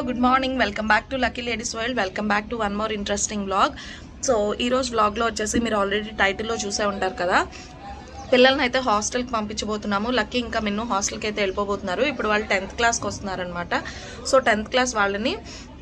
good morning welcome back to Lucky Ladies World welcome back to one more interesting vlog so ఈ రోజు వ్లాగ్లో వచ్చేసి మీరు already టైటిల్లో చూసే ఉంటారు కదా పిల్లల్ని అయితే హాస్టల్కి పంపించబోతున్నాము లక్కీ ఇంకా మిన్ను హాస్టల్కి అయితే వెళ్ళిపోబోతున్నారు ఇప్పుడు వాళ్ళు టెన్త్ క్లాస్కి వస్తున్నారనమాట సో టెన్త్ క్లాస్ వాళ్ళని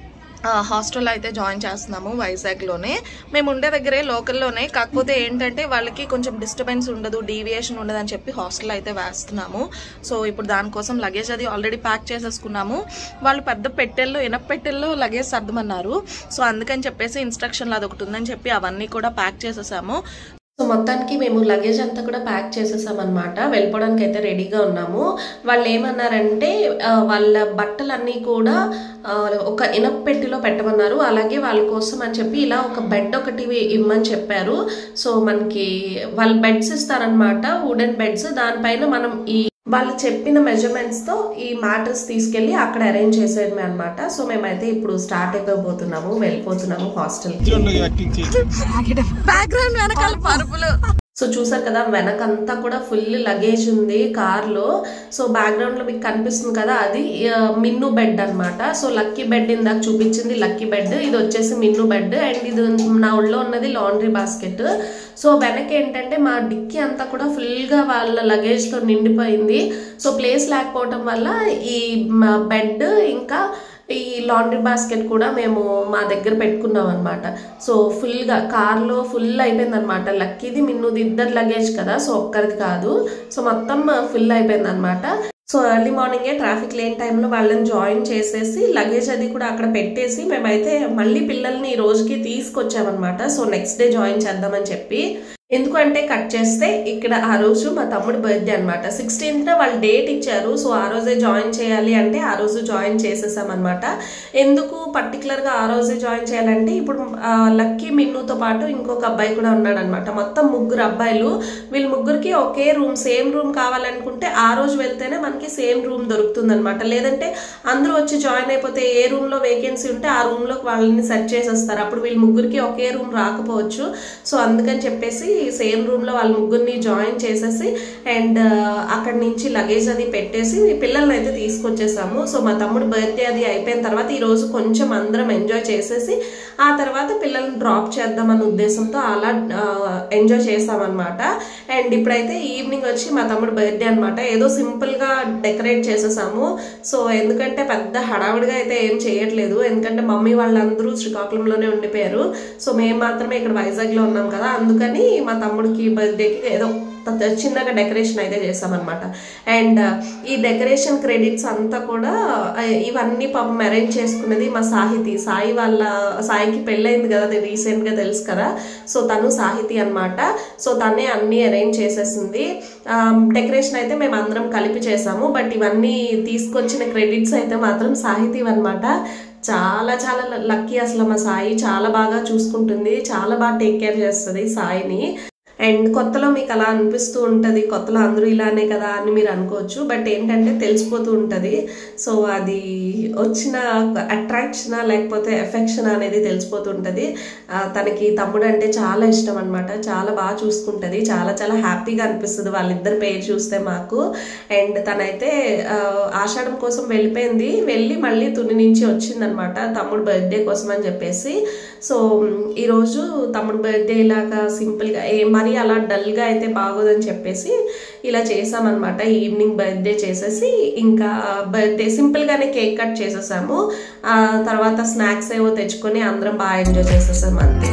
హాస్టల్లో అయితే జాయిన్ చేస్తున్నాము వైజాగ్లోనే మేము ఉండే దగ్గరే లోకల్లోనే కాకపోతే ఏంటంటే వాళ్ళకి కొంచెం డిస్టర్బెన్స్ ఉండదు డీవియేషన్ ఉండదు అని చెప్పి హాస్టల్ అయితే వేస్తున్నాము సో ఇప్పుడు దానికోసం లగేజ్ అది ఆల్రెడీ ప్యాక్ చేసేసుకున్నాము వాళ్ళు పెద్ద పెట్టెల్లో ఇనప పెట్టెల్లో లగేజ్ సర్దమన్నారు సో అందుకని చెప్పేసి ఇన్స్ట్రక్షన్లు అదొకటి ఉందని చెప్పి అవన్నీ కూడా ప్యాక్ చేసేసాము సో మొత్తానికి మేము లగేజ్ అంతా కూడా ప్యాక్ చేసేసామన్నమాట వెళ్ళిపోవడానికి అయితే రెడీగా ఉన్నాము వాళ్ళు ఏమన్నారంటే ఆ, వాళ్ళ బట్టలన్నీ కూడా ఆ, ఒక ఇనప పెట్టిలో పెట్టమన్నారు అలాగే వాళ్ళ కోసం అని చెప్పి ఇలా ఒక బెడ్ ఒకటి ఇవ్వమని చెప్పారు సో మనకి వాళ్ళు బెడ్స్ ఇస్తారనమాట వుడెన్ బెడ్స్ దానిపైన మనం ఈ వాళ్ళు చెప్పిన మెజర్మెంట్స్ తో ఈ మ్యాటర్స్ తీసుకెళ్లి అక్కడ అరేంజ్ చేసేయడమే అనమాట సో మేమైతే ఇప్పుడు స్టార్ట్ అయిపోతున్నాము వెళ్ళిపోతున్నాము హాస్టల్ యాక్టింగ్ చేసి బ్యాక్గ్రౌండ్ వెనకాల పరుపులు సో చూసారు కదా వెనకంతా కూడా ఫుల్ లగేజ్ ఉంది కార్ లో సో బ్యాక్గ్రౌండ్ లో మీకు కనిపిస్తుంది కదా అది ఆ, మిన్ను బెడ్ అన్నమాట సో లక్కీ బెడ్ ఇందాక చూపించింది లక్కీ బెడ్ ఇది వచ్చేసి మిన్ను బెడ్ అండ్ ఇది నా ఒళ్ళో ఉన్నది లాండ్రీ బాస్కెట్ సో వెనక ఏంటంటే మా డిక్కీ అంతా కూడా ఫుల్ గా వాళ్ళ లగేజ్ తో నిండిపోయింది సో ప్లేస్ లేకపోవటం వల్ల ఈ బెడ్ ఇంకా ఈ లాండ్రీ బాస్కెట్ కూడా మేము మా దగ్గర పెట్టుకున్నాం అనమాట సో ఫుల్గా కార్లో ఫుల్ అయిపోయింది అనమాట లక్కీది మిన్నుది ఇద్దరు లగేజ్ కదా సో ఒక్కరిది కాదు సో మొత్తం ఫుల్ అయిపోయింది అనమాట సో ఎర్లీ మార్నింగే ట్రాఫిక్ లేని టైంలో వాళ్ళని జాయిన్ చేసేసి లగేజ్ అది కూడా అక్కడ పెట్టేసి మేమైతే మళ్ళీ పిల్లల్ని ఈ రోజుకి తీసుకొచ్చామన్నమాట సో నెక్స్ట్ డే జాయిన్ చేద్దామని చెప్పి ఎందుకంటే కట్ చేస్తే ఇక్కడ ఆ రోజు మా తమ్ముడు బర్త్డే అనమాట సిక్స్టీన్త్ వాళ్ళు డేట్ ఇచ్చారు సో ఆ రోజే జాయిన్ చేయాలి అంటే ఆ రోజు జాయిన్ చేసేసామన్నమాట ఎందుకు పర్టికులర్ గా ఆ రోజే జాయిన్ చేయాలంటే ఇప్పుడు ఆ, లక్కీ మిన్నుతో పాటు ఇంకొక అబ్బాయి కూడా ఉన్నాడు అనమాట మొత్తం ముగ్గురు అబ్బాయిలు వీళ్ళ ముగ్గురికి ఒకే రూమ్ సేమ్ రూమ్ కావాలనుకుంటే ఆ రోజు వెళ్తేనే మనకి సేమ్ రూమ్ దొరుకుతుంది అనమాట లేదంటే అందరూ వచ్చి జాయిన్ అయిపోతే ఏ రూమ్ లో వేకెన్సీ ఉంటే ఆ రూమ్ లోకి వాళ్ళని సెట్ చేసేస్తారు అప్పుడు వీళ్ళ ముగ్గురికి ఒకే రూమ్ రాకపోవచ్చు సో అందుకని చెప్పేసి సేమ్ రూమ్ లో వాళ్ళ ముగ్గురిని జాయిన్ చేసేసి అండ్ అక్కడి నుంచి లగేజ్ అది పెట్టేసి పిల్లల్ని అయితే తీసుకొచ్చేసాము సో మా తమ్ముడు బర్త్డే అది అయిపోయిన తర్వాత ఈ రోజు కొంచెం అందరం ఎంజాయ్ చేసేసి ఆ తర్వాత పిల్లల్ని డ్రాప్ చేద్దామన్న ఉద్దేశంతో అలా ఎంజాయ్ చేసామన్నమాట అండ్ ఇప్పుడైతే ఈవినింగ్ వచ్చి మా తమ్ముడు బర్త్డే అనమాట ఏదో సింపుల్ గా డెకరేట్ చేసేసాము సో ఎందుకంటే పెద్ద హడావుడిగా అయితే ఏం చేయట్లేదు ఎందుకంటే మమ్మీ వాళ్ళందరూ శ్రీకాకుళంలోనే ఉండిపోయారు సో మేము మాత్రమే ఇక్కడ వైజాగ్ లో ఉన్నాం కదా అందుకని మా తమ్ముడికి బర్త్డేకి ఏదో త- చిన్నగా డెకరేషన్ అయితే చేసామన్నమాట అండ్ ఈ డెకరేషన్ క్రెడిట్స్ అంతా కూడా ఆ, ఇవన్నీ పాపం అరేంజ్ చేసుకున్నది మా సాహితి సాయి వాళ్ళ సాయికి పెళ్ళైంది కదా అది రీసెంట్ గా తెలుసు కదా సో తను సాహితి అన్నమాట సో తనే అన్ని అరేంజ్ చేసేసింది డెకరేషన్ అయితే మేము అందరం కలిపి చేసాము బట్ ఇవన్నీ తీసుకొచ్చిన క్రెడిట్స్ అయితే మాత్రం సాహితీ అన్నమాట చాలా చాలా లక్కీ అసలు మా సాయి చాలా బాగా చూసుకుంటుంది చాలా బాగా టేక్ కేర్ చేస్తుంది సాయిని అండ్ కొత్తలో మీకు అలా అనిపిస్తూ ఉంటుంది కొత్తలో అందరూ ఇలానే కదా అని మీరు అనుకోవచ్చు బట్ ఏంటంటే తెలిసిపోతూ ఉంటుంది సో అది వచ్చిన అట్రాక్షన్ లేకపోతే ఎఫెక్షన్ అనేది తెలిసిపోతూ ఉంటుంది ఆ, తనకి తమ్ముడు అంటే చాలా ఇష్టం అనమాట చాలా బాగా చూసుకుంటుంది చాలా చాలా హ్యాపీగా అనిపిస్తుంది వాళ్ళిద్దరి పేరు చూస్తే మాకు అండ్ తనైతే ఆ, ఆషాఢం కోసం వెళ్ళిపోయింది వెళ్ళి మళ్ళీ తుని నుంచి వచ్చిందనమాట తమ్ముడు బర్త్డే కోసం అని చెప్పేసి సో మ్, ఈరోజు తమ్ముడు బర్త్డే ఇలాగా సింపుల్గా ఏ మరీ అలా డల్గా అయితే బాగోదని చెప్పేసి ఇలా చేసామన్నమాట ఈవినింగ్ బర్త్డే చేసేసి ఇంకా బర్త్డే సింపుల్గానే కేక్ కట్ చేసేసాము ఆ తర్వాత స్నాక్స్ ఏవో తెచ్చుకొని అందరం బాగా ఎంజాయ్ చేసేసాము అంతే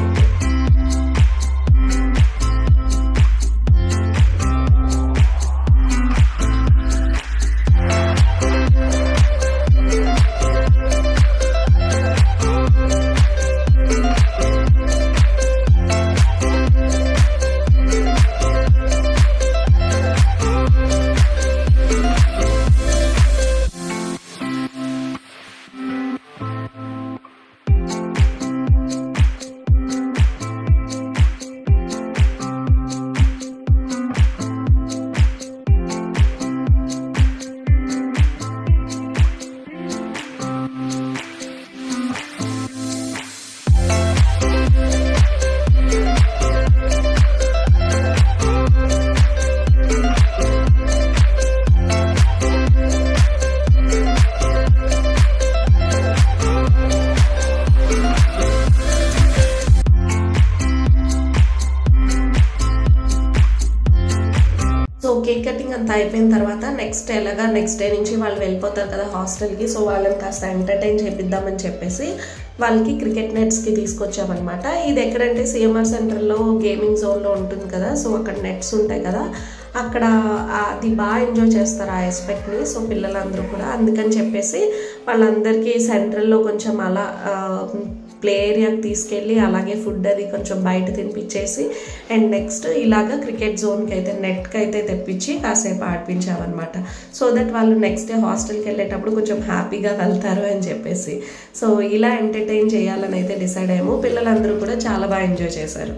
సో కేక్ కటింగ్ అంతా అయిపోయిన తర్వాత నెక్స్ట్ ఎలాగా నెక్స్ట్ డే నుంచి వాళ్ళు వెళ్ళిపోతారు కదా హాస్టల్కి సో వాళ్ళని కాస్త ఎంటర్టైన్ చేపిద్దామని చెప్పేసి వాళ్ళకి క్రికెట్ నెట్స్కి తీసుకొచ్చామన్నమాట ఇది ఎక్కడంటే సిఎంఆర్ సెంటర్లో గేమింగ్ జోన్లో ఉంటుంది కదా సో అక్కడ నెట్స్ ఉంటాయి కదా అక్కడ అది బాగా ఎంజాయ్ చేస్తారు ఆ ఎస్పెక్ట్ని సో పిల్లలందరూ కూడా అందుకని చెప్పేసి వాళ్ళందరికీ సెంట్రల్లో కొంచెం అలా ప్లే ఏరియాకి తీసుకెళ్ళి అలాగే ఫుడ్ అది కొంచెం బయట తినిపించేసి అండ్ నెక్స్ట్ ఇలాగా క్రికెట్ జోన్కి అయితే నెట్కి అయితే తెప్పించి కాసేపు ఆడిపించామన్నమాట సో దట్ వాళ్ళు నెక్స్ట్ డే హాస్టల్కి వెళ్ళేటప్పుడు కొంచెం హ్యాపీగా వెళ్తారు అని చెప్పేసి సో ఇలా ఎంటర్టైన్ చేయాలని అయితే డిసైడ్ అయ్యాము పిల్లలందరూ కూడా చాలా బాగా ఎంజాయ్ చేశారు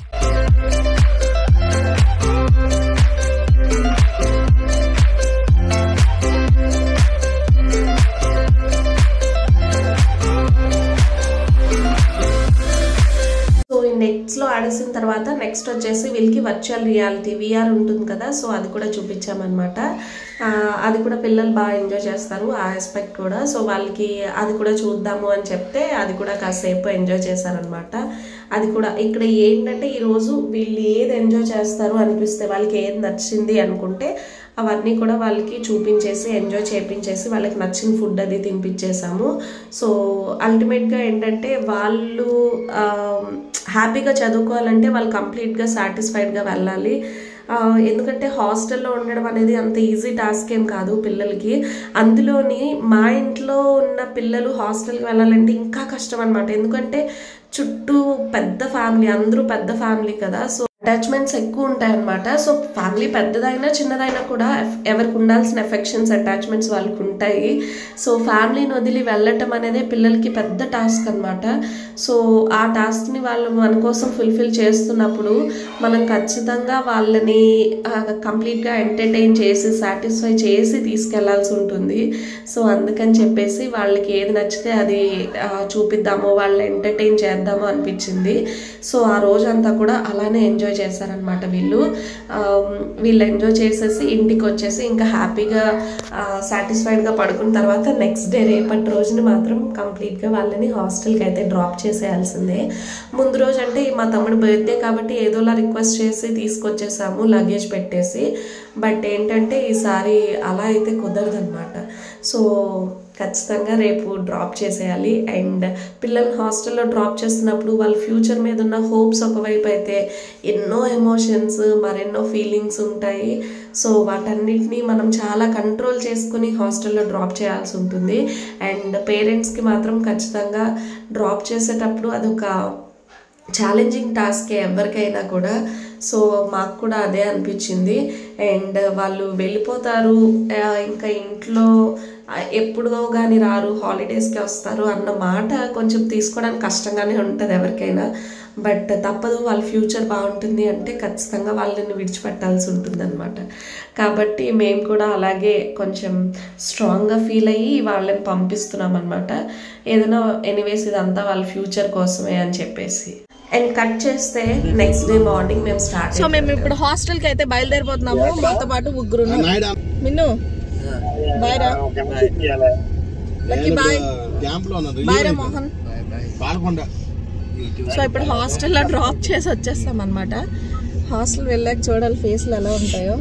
సో ఈ నెట్స్లో ఆడేసిన తర్వాత నెక్స్ట్ వచ్చేసి వీళ్ళకి వర్చువల్ రియాలిటీ విఆర్ ఉంటుంది కదా సో అది కూడా చూపించామన్నమాట ఆ, అది కూడా పిల్లలు బాగా ఎంజాయ్ చేస్తారు ఆ ఆస్పెక్ట్ కూడా సో వాళ్ళకి అది కూడా చూద్దాము అని చెప్తే అది కూడా కాసేపు ఎంజాయ్ చేశారనమాట అది కూడా ఇక్కడ ఏంటంటే ఈరోజు వీళ్ళు ఏది ఎంజాయ్ చేస్తారు అనిపిస్తే వాళ్ళకి ఏది నచ్చింది అనుకుంటే అవన్నీ కూడా వాళ్ళకి చూపించేసి ఎంజాయ్ చేపించేసి వాళ్ళకి నచ్చిన ఫుడ్ అది తినిపించేసాము సో అల్టిమేట్గా ఏంటంటే వాళ్ళు ఆ, హ్యాపీగా చదువుకోవాలంటే వాళ్ళు కంప్లీట్గా సాటిస్ఫైడ్గా వెళ్ళాలి ఆ, ఎందుకంటే హాస్టల్లో ఉండడం అనేది అంత ఈజీ టాస్క్ ఏం కాదు పిల్లలకి అందులోని మా ఇంట్లో ఉన్న పిల్లలు హాస్టల్కి వెళ్ళాలంటే ఇంకా కష్టం అనమాట ఎందుకంటే చుట్టూ పెద్ద ఫ్యామిలీ అందరూ పెద్ద ఫ్యామిలీ కదా సో అటాచ్మెంట్స్ ఎక్కువ ఉంటాయి అనమాట సో ఫ్యామిలీ పెద్దదైనా చిన్నదైనా కూడా ఎఫ్- ఎవరికి ఉండాల్సిన ఎఫెక్షన్స్ అటాచ్మెంట్స్ వాళ్ళకి ఉంటాయి సో ఫ్యామిలీని వదిలి వెళ్ళటం అనేది పిల్లలకి పెద్ద టాస్క్ అనమాట సో ఆ టాస్క్ని వాళ్ళు మన కోసం ఫుల్ఫిల్ చేస్తున్నప్పుడు మనం ఖచ్చితంగా వాళ్ళని కంప్లీట్గా ఎంటర్టైన్ చేసి సాటిస్ఫై చేసి తీసుకెళ్లాల్సి ఉంటుంది సో అందుకని చెప్పేసి వాళ్ళకి ఏది నచ్చితే అది ఆ, చూపిద్దాము వాళ్ళని ఎంటర్టైన్ చేద్దాము అనిపించింది సో ఆ రోజంతా కూడా అలానే ఎంజాయ్ చేశారనమాట వీళ్ళు ఆ, వీళ్ళు ఎంజాయ్ చేసేసి ఇంటికి వచ్చేసి ఇంకా హ్యాపీగా సాటిస్ఫైడ్గా పడుకున్న తర్వాత నెక్స్ట్ డే రేపటి రోజున మాత్రం కంప్లీట్గా వాళ్ళని హాస్టల్కి అయితే డ్రాప్ చేసేయాల్సిందే ముందు రోజు అంటే మా తమ్ముడు బర్త్డే కాబట్టి ఏదోలా రిక్వెస్ట్ చేసి తీసుకొచ్చేసాము లగేజ్ పెట్టేసి బట్ ఏంటంటే ఈసారి అలా అయితే కుదరదనమాట సో ఖచ్చితంగా రేపు డ్రాప్ చేసేయాలి అండ్ పిల్లల్ని హాస్టల్లో డ్రాప్ చేస్తున్నప్పుడు వాళ్ళ ఫ్యూచర్ మీద ఉన్న హోప్స్ ఒకవైపు అయితే ఎన్నో ఎమోషన్స్ మరెన్నో ఫీలింగ్స్ ఉంటాయి సో వాటన్నిటిని మనం చాలా కంట్రోల్ చేసుకుని హాస్టల్లో డ్రాప్ చేయాల్సి ఉంటుంది అండ్ పేరెంట్స్కి మాత్రం ఖచ్చితంగా డ్రాప్ చేసేటప్పుడు అదొక ఛాలెంజింగ్ టాస్కే ఎవరికైనా కూడా సో మాకు కూడా అదే అనిపించింది అండ్ వాళ్ళు వెళ్ళిపోతారు ఆ, ఇంకా ఇంట్లో ఆ, ఎప్పుడో కానీ రారు హాలిడేస్కి వస్తారు అన్న మాట కొంచెం తీసుకోవడానికి కష్టంగానే ఉంటుంది ఎవరికైనా బట్ తప్పదు వాళ్ళ ఫ్యూచర్ బాగుంటుంది అంటే ఖచ్చితంగా వాళ్ళని విడిచిపెట్టాల్సి ఉంటుంది అనమాట కాబట్టి మేము కూడా అలాగే కొంచెం స్ట్రాంగ్గా ఫీల్ అయ్యి వాళ్ళని పంపిస్తున్నాం అనమాట ఏదైనా ఎనీవేస్ ఇదంతా వాళ్ళ ఫ్యూచర్ కోసమే అని చెప్పేసి అండ్ కట్ చేస్తే నెక్స్ట్ డే మార్నింగ్ మేము స్టార్ట్ సో మేము ఇప్పుడు హాస్టల్ కి అయితే బయలుదేరిపోతున్నాము మాతో పాటు ముగ్గురు మిన్ను బాయ్ రా లక్కీ బాయ్ క్యాంప్ లో ఉన్నారు బాయ్ రా మోహన్ పాలకొండ సో ఇప్పుడు హాస్టల్లో డ్రాప్ చేసి వచ్చేస్తాం అనమాట హాస్టల్ వెళ్ళాక చూడాలి ఫేస్లు ఎలా ఉంటాయో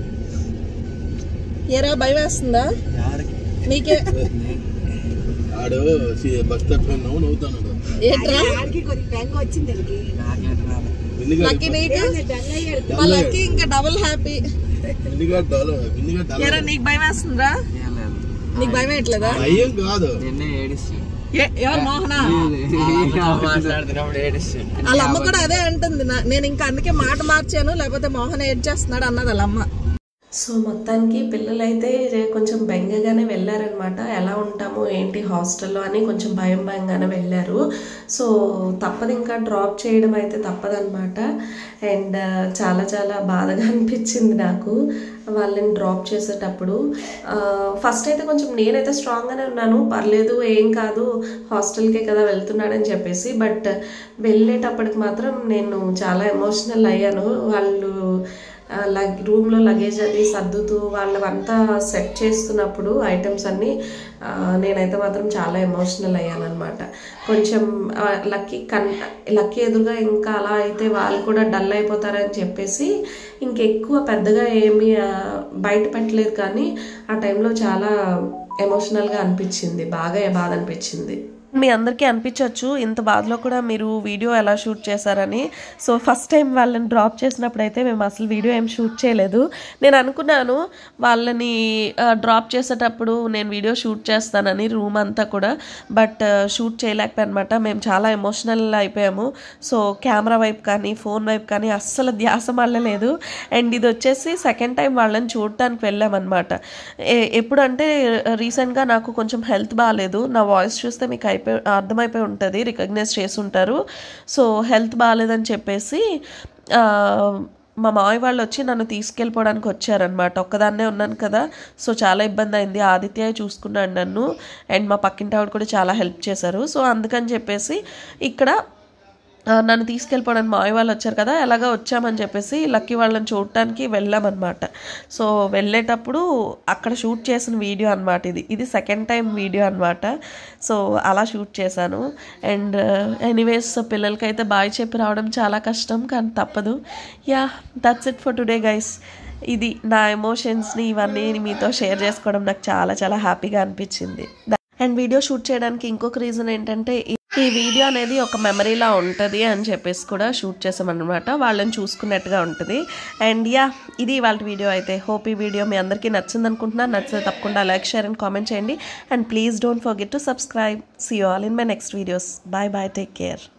ఏరా భయం వేస్తుందా నీకే ఆడు సి- బస్ తట్టుకొని నవ్వు నవ్వుతాడు ఏంట్రా లక్కీ నీకు మా లక్కీ ఇంకా డబుల్ హ్యాపీ విన్నిగా డోలో విన్నిగా ఏరా నీకు భయం వేస్తుందా నీకు భయం వేయట్లేదా అయ్యేం కాదు ఏ- ఎవరు మోహనా వాళ్ళ అమ్మ కూడా అదే అంటుంది నా- నేను ఇంకా అందుకే మాట మార్చాను లేకపోతే మోహన్ ఏడ్ చేస్తున్నాడు అన్నది వాళ్ళ అమ్మ సో మొత్తానికి పిల్లలైతే రే- కొంచెం బెంగగానే వెళ్ళారనమాట ఎలా ఉంటాము ఏంటి హాస్టల్లో అని కొంచెం భయం భయంగానే వెళ్ళారు సో తప్పదు ఇంకా డ్రాప్ చేయడం అయితే తప్పదనమాట అండ్ చాలా చాలా బాధగా అనిపించింది నాకు వాళ్ళని డ్రాప్ చేసేటప్పుడు ఫస్ట్ అయితే కొంచెం నేనైతే స్ట్రాంగ్గానే ఉన్నాను పర్లేదు ఏం కాదు హాస్టల్కే కదా వెళ్తున్నాడని చెప్పేసి బట్ వెళ్ళేటప్పటికి మాత్రం నేను చాలా ఎమోషనల్ అయ్యాను వాళ్ళు లగ్ రూమ్లో లగేజ్ అది సర్దుతూ వాళ్ళంతా సెట్ చేస్తున్నప్పుడు ఐటమ్స్ అన్నీ ఆ, నేనైతే మాత్రం చాలా ఎమోషనల్ అయ్యానమాట కొంచెం ఆ, లక్కీ కన్ లక్కీ ఎదురుగా ఇంకా అలా అయితే వాళ్ళు కూడా డల్ అయిపోతారని చెప్పేసి ఇంకెక్కువ పెద్దగా ఏమీ ఆ, బయట పెట్టలేదు కానీ ఆ టైంలో చాలా ఎమోషనల్గా అనిపించింది బాగా బాధ అనిపించింది మీ అందరికీ అనిపించవచ్చు ఇంత బాధలో కూడా మీరు వీడియో ఎలా షూట్ చేశారని సో ఫస్ట్ టైం వాళ్ళని డ్రాప్ చేసినప్పుడు అయితే మేము అసలు వీడియో ఏం షూట్ చేయలేదు నేను అనుకున్నాను వాళ్ళని డ్రాప్ చేసేటప్పుడు నేను వీడియో షూట్ చేస్తానని రూమ్ అంతా కూడా బట్ షూట్ చేయలేకపోయాను అనమాట మేము చాలా ఎమోషనల్ అయిపోయాము సో కెమెరా వైపు కానీ ఫోన్ వైపు కానీ అస్సలు ధ్యాస మళ్ళలేదు అండ్ ఇది వచ్చేసి సెకండ్ టైం వాళ్ళని చూడటానికి వెళ్ళామన్నమాట ఏ- ఎప్పుడంటే రీసెంట్గా నాకు కొంచెం హెల్త్ బాగాలేదు నా వాయిస్ చూస్తే మీకు అయిపోయి అర్థమైపోయి ఉంటుంది రికగ్నైజ్ చేసి ఉంటారు సో హెల్త్ బాగాలేదని చెప్పేసి ఆ, మా మావయ్య వాళ్ళు వచ్చి నన్ను తీసుకెళ్ళిపోవడానికి వచ్చారనమాట ఒక్కదాన్నే ఉన్నాను కదా సో చాలా ఇబ్బంది అయింది ఆదిత్య చూసుకున్నాడు నన్ను అండ్ మా పక్కింటి ఆవిడ కూడా చాలా హెల్ప్ చేశారు సో అందుకని చెప్పేసి ఇక్కడ ఆ, నన్ను తీసుకెళ్ళిపోవడానికి మావి వాళ్ళు వచ్చారు కదా ఎలాగ వచ్చామని చెప్పేసి లక్కీ వాళ్ళని చూడటానికి వెళ్ళామన్నమాట సో వెళ్ళేటప్పుడు అక్కడ షూట్ చేసిన వీడియో అనమాట ఇది ఇది సెకండ్ టైం వీడియో అనమాట సో అలా షూట్ చేశాను అండ్ ఎనీవేస్ పిల్లలకైతే బాయ్ చెప్పి రావడం చాలా కష్టం కానీ తప్పదు yeah that's it for today guys ఇది నా ఎమోషన్స్ని ఇవన్నీ మీతో షేర్ చేసుకోవడం నాకు చాలా చాలా హ్యాపీగా అనిపించింది అండ్ వీడియో షూట్ చేయడానికి ఇంకొక రీజన్ ఏంటంటే ఈ- ఈ వీడియో అనేది ఒక మెమరీలా ఉంటుంది అని చెప్పేసి కూడా షూట్ చేసామన్నమాట వాళ్ళని చూసుకున్నట్టుగా ఉంటుంది అండ్ యా ఇది వాళ్ళ వీడియో అయితే హోప్ ఈ వీడియో మీ అందరికీ నచ్చింది అనుకుంటున్నా నచ్చితే తప్పకుండా లైక్ షేర్ అండ్ కామెంట్ చేయండి and please don't forget to subscribe see all in my next videos bye bye take care